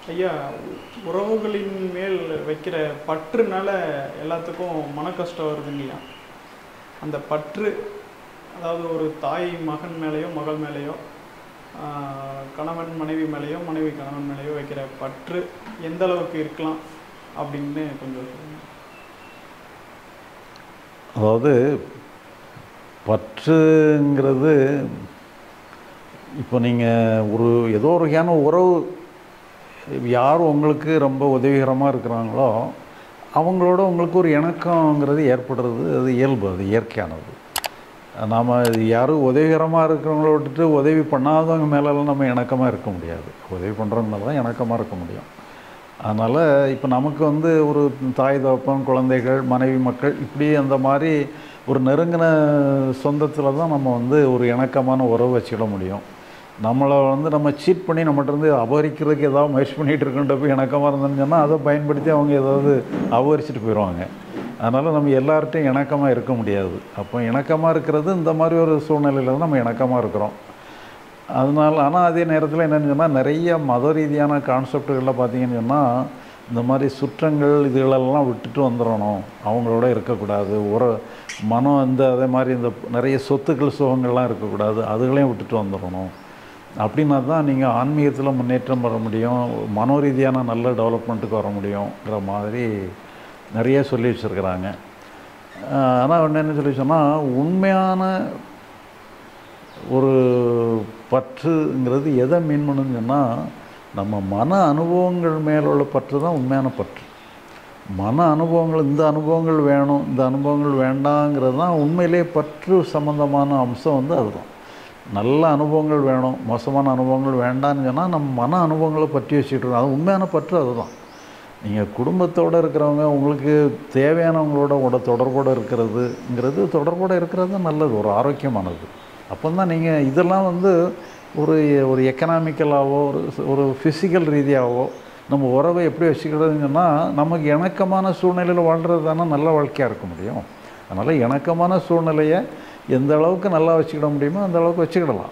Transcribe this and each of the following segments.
ஐயா உறவுகளின் மேல் வைக்கிற பற்றுனால எல்லாத்துக்கும் மன கஷ்டம் வருதுங்கய்யா அந்த பற்று அதாவது ஒரு தாய் மகன் மேலேயோ மகள் மேலேயோ ஆஹ், கணவன் மனைவி மேலேயோ மனைவி கணவன் மேலேயோ வைக்கிற பற்று எந்த அளவுக்கு இருக்கலாம் அப்படின்னு கொஞ்சம் சொல்லுங்க அதாவது பற்றுங்கிறது இப்போ நீங்கள் ஒரு ஏதோ ஒரு வகையான உறவு யார் உங்களுக்கு ரொம்ப உதவிகரமாக இருக்கிறாங்களோ அவங்களோட உங்களுக்கு ஒரு இணக்கங்கிறது ஏற்படுறது அது இயல்பு அது இயற்கையானது நாம் யாரும் உதவிகரமாக இருக்கிறவங்கள விட்டுட்டு உதவி பண்ணாதவங்க மேலெல்லாம் நம்ம இணக்கமாக இருக்க முடியாது உதவி பண்ணுறவங்க மேலே தான் இணக்கமாக இருக்க முடியும் அதனால் இப்போ நமக்கு வந்து ஒரு தாய் தகப்பன் குழந்தைகள் மனைவி மக்கள் இப்படி அந்த மாதிரி ஒரு நெருங்கின சொந்தத்தில் தான் நம்ம வந்து ஒரு இணக்கமான உறவு வச்சுக்கிட முடியும் நம்மளை வந்து நம்ம சீட் பண்ணி நம்மகிட்ட இருந்து அபகரிக்கிறதுக்கு ஏதாவது முயற்சி பண்ணிகிட்டு இருக்கின்ற போய் இணக்கமாக இருந்தோம்னு சொன்னால் அதை பயன்படுத்தி அவங்க ஏதாவது அபகரிச்சுட்டு போயிடுவாங்க அதனால் நம்ம எல்லார்ட்டையும் இணக்கமாக இருக்க முடியாது அப்போ இணக்கமாக இருக்கிறது இந்த மாதிரி ஒரு சூழ்நிலையில் தான் நம்ம இணக்கமாக இருக்கிறோம் அதனால் ஆனால் அதே நேரத்தில் என்னென்னு சொன்னால் நிறைய மத ரீதியான கான்செப்டுகளில் பார்த்தீங்கன்னு சொன்னால் இந்த மாதிரி சுற்றங்கள் இதுகளெல்லாம் விட்டுட்டு வந்துடணும் அவங்களோட இருக்கக்கூடாது ஒரு மனம் இந்த அதே மாதிரி இந்த நிறைய சொத்துக்கள் சுகங்கள்லாம் இருக்கக்கூடாது அதுகளையும் விட்டுட்டு வந்துடணும் அப்படின்னா தான் நீங்கள் ஆன்மீகத்தில் முன்னேற்றம் வர முடியும் மனோ ரீதியான நல்ல டெவலப்மெண்ட்டுக்கு வர முடியுங்கிற மாதிரி நிறைய சொல்லி வச்சுருக்கிறாங்க ஆனால் ஒன்று என்ன சொல்லி சொன்னால் உண்மையான ஒரு பற்றுங்கிறது எதை மீன் பண்ணுன்னு சொன்னால் நம்ம மன அனுபவங்கள் மேல உள்ள பற்று தான் உண்மையான பற்று மன அனுபவங்கள் இந்த அனுபவங்கள் வேணும் இந்த அனுபவங்கள் வேண்டாங்கிறது தான் உண்மையிலே பற்று சம்மந்தமான அம்சம் வந்து அதுதான் நல்ல அனுபவங்கள் வேணும் மோசமான அனுபவங்கள் வேண்டாம்னு சொன்னால் நம்ம மன அனுபவங்களை பற்றி வச்சுக்கிட்டு இருக்கோம் அது உண்மையான பற்று அதுதான் நீங்கள் குடும்பத்தோடு இருக்கிறவங்க உங்களுக்கு தேவையானவங்களோட உட தொடர்போடு இருக்கிறதுங்கிறது தொடர்போடு இருக்கிறது நல்லது ஒரு ஆரோக்கியமானது அப்போ தான் நீங்கள் இதெல்லாம் வந்து ஒரு ஒரு எக்கனாமிக்கலாவோ ஒரு ஒரு ஃபிசிக்கல் ரீதியாகவோ நம்ம உறவை எப்படி வச்சுக்கிறதுன்னு சொன்னால் நமக்கு இணக்கமான சூழ்நிலையில் வாழ்கிறது தானே நல்ல வாழ்க்கையாக இருக்க முடியும் அதனால் இணக்கமான சூழ்நிலையை எந்த அளவுக்கு நல்லா வச்சுக்கிட முடியுமோ அந்த அளவுக்கு வச்சுக்கிடலாம்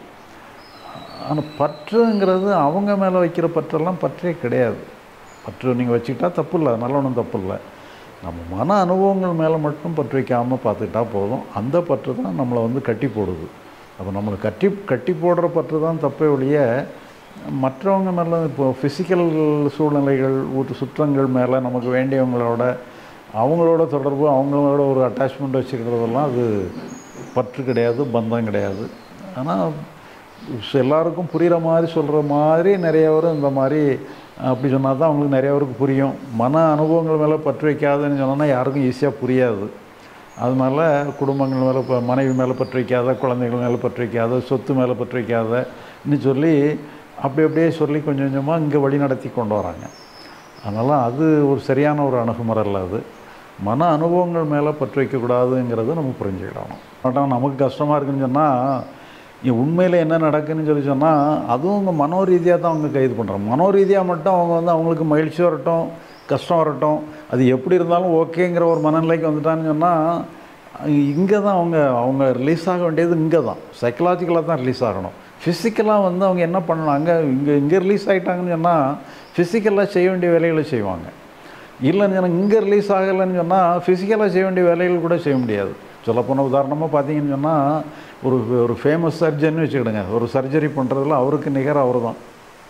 ஆனால் பற்றுங்கிறது அவங்க மேலே வைக்கிற பற்றெல்லாம் பற்றே கிடையாது பற்று நீங்கள் வச்சுக்கிட்டா தப்பு இல்லை அதனால ஒன்றும் தப்பு இல்லை நம்ம மன அனுபவங்கள் மேலே மட்டும் பற்று வைக்காமல் பார்த்துக்கிட்டா போதும் அந்த பற்று தான் நம்மளை வந்து கட்டி போடுது அப்போ நம்மளை கட்டி கட்டி போடுற பற்று தான் தப்பே ஒழிய மற்றவங்க மேலே இப்போ ஃபிசிக்கல் சூழ்நிலைகள் ஊட்டு சுற்றங்கள் மேலே நமக்கு வேண்டியவங்களோட அவங்களோட தொடர்பு அவங்களோட ஒரு அட்டாச்மெண்ட் வச்சுக்கிறதெல்லாம் அது பற்று கிடையாது பந்தம் கிடையாது ஆனால் எல்லாருக்கும் புரிகிற மாதிரி சொல்கிற மாதிரி நிறைய பேர் இந்த மாதிரி அப்படி சொன்னால் தான் அவங்களுக்கு நிறைய பேருக்கு புரியும் மன அனுபவங்கள் மேலே பற்று வைக்காதுன்னு சொன்னோன்னா யாருக்கும் ஈஸியாக புரியாது அதனால குடும்பங்கள் மேலே இப்போ மனைவி மேலே பற்று வைக்காத குழந்தைகள் மேலே பற்று வைக்காத சொத்து மேலே பற்று வைக்காதன்னு சொல்லி அப்படி அப்படியே சொல்லி கொஞ்சம் கொஞ்சமாக இங்கே வழி நடத்தி கொண்டு வராங்க அதனால் அது ஒரு சரியான ஒரு அணுகுமுறை இல்லை அது மன அனுபவங்கள் மேலே பற்று வைக்கக்கூடாதுங்கிறத நம்ம புரிஞ்சுக்கிடணும் ஆனால் நமக்கு கஷ்டமாக இருக்குன்னு சொன்னால் இங்கே உண்மையில் என்ன நடக்குன்னு சொல்லி சொன்னால் அதுவும் அவங்க மனோ ரீதியாக தான் அவங்க கைது பண்ணுறாங்க மனோ ரீதியாக மட்டும் அவங்க வந்து அவங்களுக்கு மகிழ்ச்சி வரட்டும் கஷ்டம் வரட்டும் அது எப்படி இருந்தாலும் ஓகேங்கிற ஒரு மனநிலைக்கு வந்துட்டான்னு சொன்னால் இங்கே தான் அவங்க அவங்க ரிலீஸ் ஆக வேண்டியது இங்கே தான் சைக்கலாஜிக்கலாக தான் ரிலீஸ் ஆகணும் ஃபிசிக்கலாக வந்து அவங்க என்ன பண்ணணும் அங்கே இங்கே இங்கே ரிலீஸ் ஆகிட்டாங்கன்னு சொன்னால் ஃபிசிக்கலாக செய்ய வேண்டிய வேலைகளை செய்வாங்க இல்லைன்னு சொன்னால் இங்கே ரிலீஸ் ஆகலைன்னு சொன்னால் ஃபிசிக்கலாக செய்ய வேண்டிய வேலைகள் கூட செய்ய முடியாது சொல்லப்போன உதாரணமாக பார்த்தீங்கன்னு சொன்னால் ஒரு ஒரு ஃபேமஸ் சர்ஜன் வச்சுக்கிடுங்க ஒரு சர்ஜரி பண்ணுறதுல அவருக்கு நிகர் அவர் தான்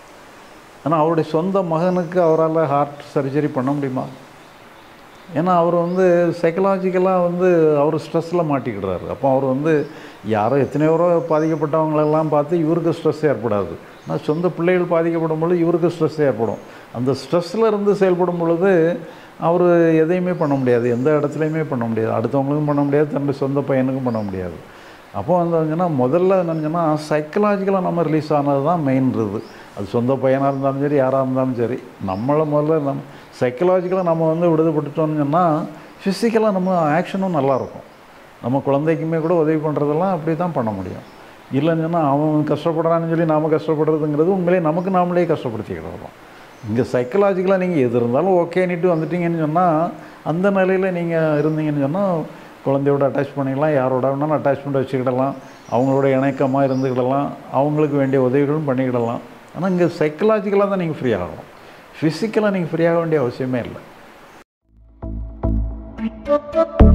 ஆனால் அவருடைய சொந்த மகனுக்கு அவரால் ஹார்ட் சர்ஜரி பண்ண முடியுமா ஏன்னா அவர் வந்து சைக்கலாஜிக்கலாக வந்து அவர் ஸ்ட்ரெஸ்ஸில் மாட்டிக்கிடுறாரு அப்போ அவர் வந்து யாரோ எத்தனையோ பாதிக்கப்பட்டவங்களெல்லாம் பார்த்து இவருக்கு ஸ்ட்ரெஸ் ஏற்படாது ஆனால் சொந்த பிள்ளைகள் பாதிக்கப்படும் பொழுது இவருக்கு ஸ்ட்ரெஸ் ஏற்படும் அந்த ஸ்ட்ரெஸ்ஸில் இருந்து செயல்படும் பொழுது அவர் எதையுமே பண்ண முடியாது எந்த இடத்துலையுமே பண்ண முடியாது அடுத்தவங்களுக்கும் பண்ண முடியாது தன்னுடைய சொந்த பையனுக்கும் பண்ண முடியாது அப்போ வந்து வந்துன்னா முதல்ல என்னங்கன்னா சைக்கலாஜிக்கலாக நம்ம ரிலீஸ் ஆனது தான் மெயின் இது அது சொந்த பையனாக இருந்தாலும் சரி யாராக இருந்தாலும் சரி நம்மளை முதல்ல நம் சைக்கலாஜிக்கலாக நம்ம வந்து விடுதப்பட்டுட்டோம்னு சொன்னால் ஃபிசிக்கலாக நம்ம ஆக்ஷனும் நல்லாயிருக்கும் நம்ம குழந்தைக்குமே கூட உதவி பண்ணுறதெல்லாம் அப்படி தான் பண்ண முடியும் இல்லைன்னு சொன்னால் அவன் கஷ்டப்படுறான்னு சொல்லி நாம் கஷ்டப்படுறதுங்கிறது உண்மையிலேயே நமக்கு நாமளே கஷ்டப்படுத்திக்கிறோம் இங்கே சைக்கலாஜிக்கலாக நீங்கள் எது இருந்தாலும் ஓகேன்னுட்டு வந்துட்டீங்கன்னு சொன்னால் அந்த நிலையில் நீங்கள் இருந்தீங்கன்னு சொன்னால் குழந்தையோட அட்டாச் பண்ணிக்கலாம் யாரோட வேணாலும் அட்டாச்மெண்ட் வச்சுக்கிடலாம் அவங்களோட இணக்கமாக இருந்துக்கிடலாம் அவங்களுக்கு வேண்டிய உதவிகளும் பண்ணிக்கிடலாம் ஆனால் இங்கே சைக்கலாஜிக்கலாக தான் நீங்கள் ஃப்ரீ ஆகணும் ஃபிசிக்கலாக நீங்கள் ஃப்ரீயாக வேண்டிய அவசியமே இல்லை Thank you.